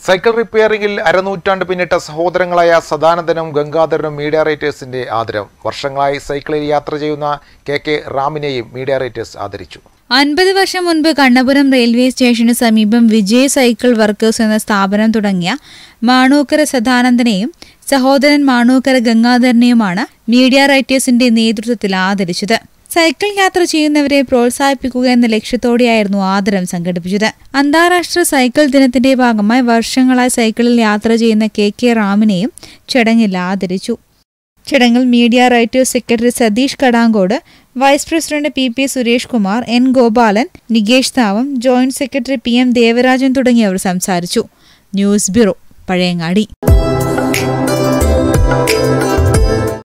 cycle റിപ്പയറിംഗിൽ അരനൂറ്റാണ്ട് പിന്നിട്ട സഹോദരങ്ങളായ സദാനന്ദനും ഗംഗാധരനും media റൈറ്റേഴ്സിന്റെ ആദരം വർഷങ്ങളായി സൈക്കിളിൽ യാത്ര ചെയ്യുന്ന കെ കെ റാമിനെയും മീഡിയ റൈറ്റേഴ്സ് ആദരിച്ചു അൻപത് വർഷം മുൻപ് കണ്ണപുരം റെയിൽവേ സ്റ്റേഷന് സമീപം വിജയ് സൈക്കിൾ വർക്കേഴ്സ് എന്ന സ്ഥാപനം തുടങ്ങിയ മാണൂക്കര സദാനന്ദനെയും സഹോദരൻ മാണൂക്കര ഗംഗാധരനെയുമാണ് മീഡിയ റൈറ്റേഴ്സിന്റെ നേതൃത്വത്തിൽ ആദരിച്ചത് സൈക്കിൾ യാത്ര ചെയ്യുന്നവരെ പ്രോത്സാഹിപ്പിക്കുക എന്ന ലക്ഷ്യത്തോടെയായിരുന്നു ആദരം സംഘടിപ്പിച്ചത് അന്താരാഷ്ട്ര സൈക്കിൾ ദിനത്തിന്റെ ഭാഗമായി വർഷങ്ങളായി സൈക്കിളിൽ യാത്ര ചെയ്യുന്ന കെ കെ റാമിനെയും ചടങ്ങിൽ ആദരിച്ചു ചടങ്ങിൽ media writers secretary Satheesh Kadankode vice president P P Suresh Kumar N Gopalan Nikesh Thavam joint secretary P M Devarajan തുടങ്ങിയവർ സംസാരിച്ചു ന്യൂസ് ബ്യൂറോ പഴയങ്ങാടി